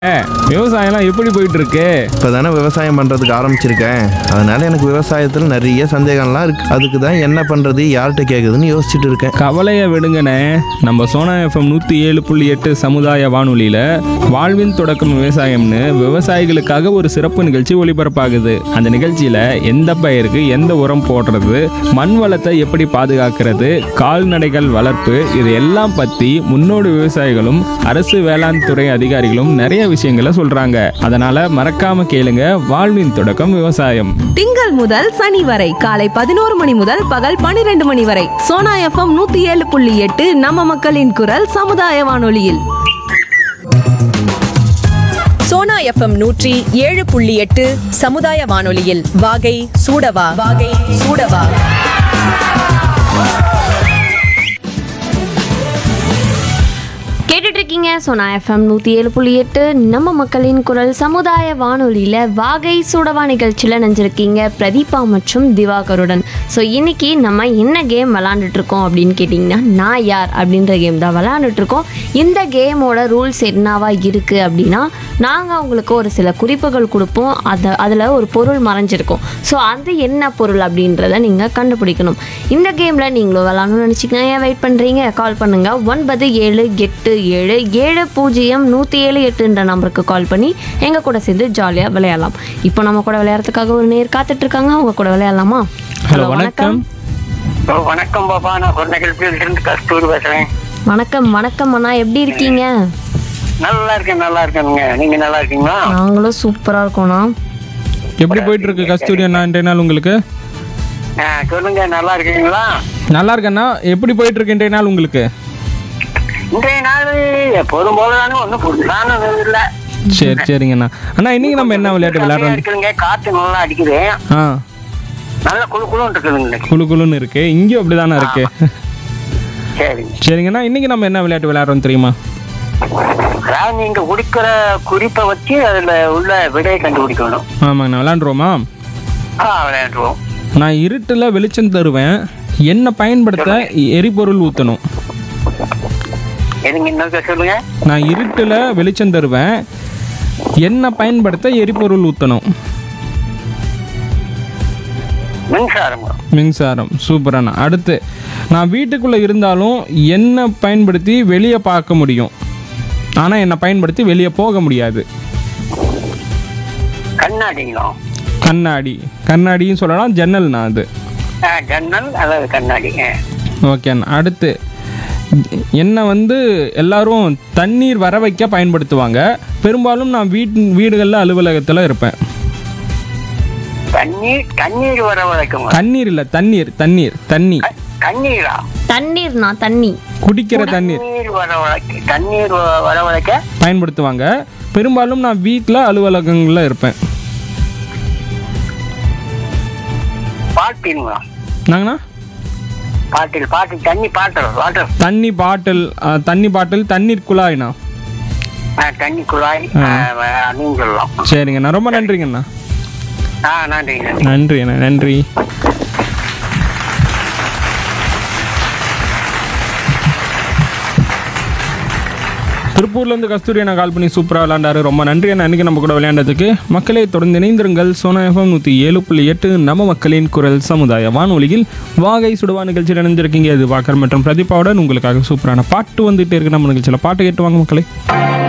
விவசாயம்லாம் எப்படி போயிட்டு இருக்கு இப்போ தானே விவசாயம் பண்ணுறதுக்கு ஆரம்பிச்சிருக்கேன் அதனால எனக்கு விவசாயத்தில் நிறைய சந்தேகம்லாம் இருக்கு அதுக்கு தான் என்ன பண்ணுறது யார்கிட்ட கேட்குதுன்னு யோசிச்சுட்டு இருக்கேன் கவலையை விடுங்கண்ணே நம்ம சோனா எஃப்எம் நூற்றி ஏழு புள்ளி எட்டு சமுதாய வானொலியில் வாழ்வின் தொடக்கம் விவசாயம்னு விவசாயிகளுக்காக ஒரு சிறப்பு நிகழ்ச்சி ஒளிபரப்பாகுது அந்த நிகழ்ச்சியில் எந்த பயிருக்கு எந்த உரம் போடுறது மண் வளத்தை எப்படி பாதுகாக்கிறது கால்நடைகள் வளர்ப்பு இது எல்லாம் பற்றி முன்னோடி விவசாயிகளும் அரசு வேளாண் துறை அதிகாரிகளும் நிறைய விஷயங்களை சொல்கிறாங்க அதனால் மறக்காம கேளுங்க வாழ்வின் தொடக்கம் விவசாயம் திங்கள் முதல் சனி வரை காலை பதினோரு மணி முதல் பகல் பனிரெண்டு மணி வரை சோனா எஃப்எம் நூத்தி ஏழு புள்ளி எட்டு நம்ம மக்களின் குரல் சமுதாய வானொலியில் சோனா எஃப்எம் நூற்றி ஏழு புள்ளி எட்டு சமுதாய வானொலியில் வாகை சூடவா வாகை சூடவா கேட்டுட்டு இருக்கீங்க சோனா எஃப்எம் நூற்றி ஏழு புள்ளி எட்டு நம்ம மக்களின் குரல் சமுதாய வானொலியில் வாகை சூடவா நிகழ்ச்சியில் நினைஞ்சிருக்கீங்க பிரதீபா மற்றும் திவாகருடன் ஸோ இன்னைக்கு நம்ம என்ன கேம் விளாண்டுட்டு இருக்கோம் அப்படின்னு கேட்டிங்கன்னா நான் யார் அப்படின்ற கேம் தான் விளாண்டுட்டு இருக்கோம் இந்த கேமோட ரூல்ஸ் என்னவா இருக்குது அப்படின்னா நாங்கள் உங்களுக்கு ஒரு சில குறிப்புகள் கொடுப்போம் அதை அதில் ஒரு பொருள் மறைஞ்சிருக்கும் ஸோ அது என்ன பொருள் அப்படின்றத நீங்கள் கண்டுபிடிக்கணும் இந்த கேமில் நீங்களும் விளாடணும்னு நினச்சிங்கன்னா ஏன் வெயிட் பண்ணுறீங்க கால் பண்ணுங்கள் ஒன்பது ஏழு எட்டு ஏழு ஏழு பூஜ்ஜியம் நூற்றி ஏழு எட்டுன்ற நம்பருக்கு கால் பண்ணி எங்கள் கூட சேர்ந்து ஜாலியாக விளையாடலாம் இப்போ நம்ம கூட விளையாடுறதுக்காக ஒரு நேர் காத்துட்டு இருக்காங்க அவங்க கூட விளையாடலாமா ஹலோ வணக்கம் ஓ, வணக்கம் பாப்பா நான் கொண்டகிழப்பில் இருந்து கஸ்தூரி பேசுறேன் வணக்கம் வணக்கம் அண்ணா எப்படி இருக்கீங்க நல்லா இருக்கேன் நல்லா இருக்கேனுங்க நீங்க நல்லா இருக்கீங்களா நாங்களும் சூப்பராக இருக்கோண்ணா எப்படி போயிட்டு இருக்கு கஸ்தூரி அண்ணா இன்றைய நாள் உங்களுக்கு ஆ, சொல்லுங்க நல்லா இருக்கீங்களா நல்லா இருக்கண்ணா எப்படி போயிட்டு இருக்கு இன்றைய நாள் உங்களுக்கு இன்றைய நாள் எப்போதும் போலதானே ஒன்றும் புதுசான இல்ல சரி சரிங்கண்ணா அண்ணா இன்னைக்கு நம்ம என்ன விளையாட்டு கம்மியா விளையாடுறோம் இருக்குதுங்க காத்து நல்லா அடிக்குது ஆ நல்ல குழு குழுன்னு இருக்குதுங்க இன்னைக்கு. குளு குளுன்னு இருக்கு இங்கேயும் அப்படிதானே இருக்கு சரிங்க சரிங்கண்ணா இன்னைக்கு நம்ம என்ன விளையாட்டு விளையாடுறோம் தெரியுமா அதாவது நீங்க குடிக்கிற குறிப்பை வச்சு அதுல உள்ள விடையை கண்டுபிடிக்கணும் ஆமாங்கண்ணா விளையாண்டுருவோமா ஆ விளையாண்டுருவோம் நான் இருட்டில் வெளிச்சம் தருவேன் என்ன பயன்படுத்த எரிபொருள் ஊற்றணும் எதுங்க இன்னொரு சொல்லுங்க நான் இருட்டில் வெளிச்சம் தருவேன் என்ன பயன்படுத்த எரிபொருள் ஊற்றணும் மின்சாரம் மின்சாரம் சூப்பராண்ணா அடுத்து நான் வீட்டுக்குள்ளே இருந்தாலும் என்ன பயன்படுத்தி வெளியே பார்க்க முடியும் ஆனால் என்னை பயன்படுத்தி வெளியே போக முடியாது கண்ணாடிங்களா கண்ணாடி கண்ணாடியும் சொல்லலாம் ஜன்னல்ண்ணா அது ஆ, ஜன்னல் அதாவது கண்ணாடி ஆ. ஓகேண்ணா அடுத்து என்னை வந்து எல்லாரும் தண்ணீர் வர வைக்க பயன்படுத்துவாங்க பெரும்பாலும் நான் வீட் வீடுகளில் அலுவலகத்தில் இருப்பேன் தண்ணீர் தண்ணீர் வர வரைக்கும் தண்ணீர் இல்லை தண்ணீர் தண்ணீர் தண்ணி தண்ணீரா தண்ணீர்ண்ணா தண்ணி குடிக்கிற தண்ணீர் தண்ணீர் வர வரைக்கும் தண்ணீர் வ- வர வரைக்க பயன்படுத்துவாங்க பெரும்பாலும் நான் வீட்டில் அலுவலகங்களில் இருப்பேன் பாட்டிலுங்களா நாங்கண்ணா பாட்டில் பாட்டில் தண்ணி பாட்டில் வாட்டர் தண்ணி பாட்டில் ஆ, தண்ணி பாட்டில் தண்ணீர் குழாய்ண்ணா தண்ணி குழாய் ஆ. ஆ, அப்படின்னு சொல்லலாம் சரிங்கண்ணா ரொம்ப நன்றிங்கண்ணா ஆ நன்றி நன்றி நன்றி அண்ணா நன்றி திருப்பூர்லேருந்து கஸ்தூரி அண்ணா கால் பண்ணி சூப்பராக விளையாண்டாரு ரொம்ப நன்றி அண்ணா அன்றைக்கி நம்ம கூட விளையாண்டதுக்கு மக்களே தொடர்ந்து இணைந்திருங்கள் சோனா எஃப்எம் நூற்றி ஏழு புள்ளி எட்டு நம்ம மக்களின் குரல் சமுதாய வானொலியில் வாகை சுடுவா நிகழ்ச்சியில் இணைஞ்சிருக்கீங்க இது வாக்கர் மற்றும் பிரதீபாவுடன் உங்களுக்காக சூப்பரான பாட்டு வந்துகிட்டே இருக்கு நம்ம நிகழ்ச்சியில் பாட்டு கேட்டு வாங்க மக்களே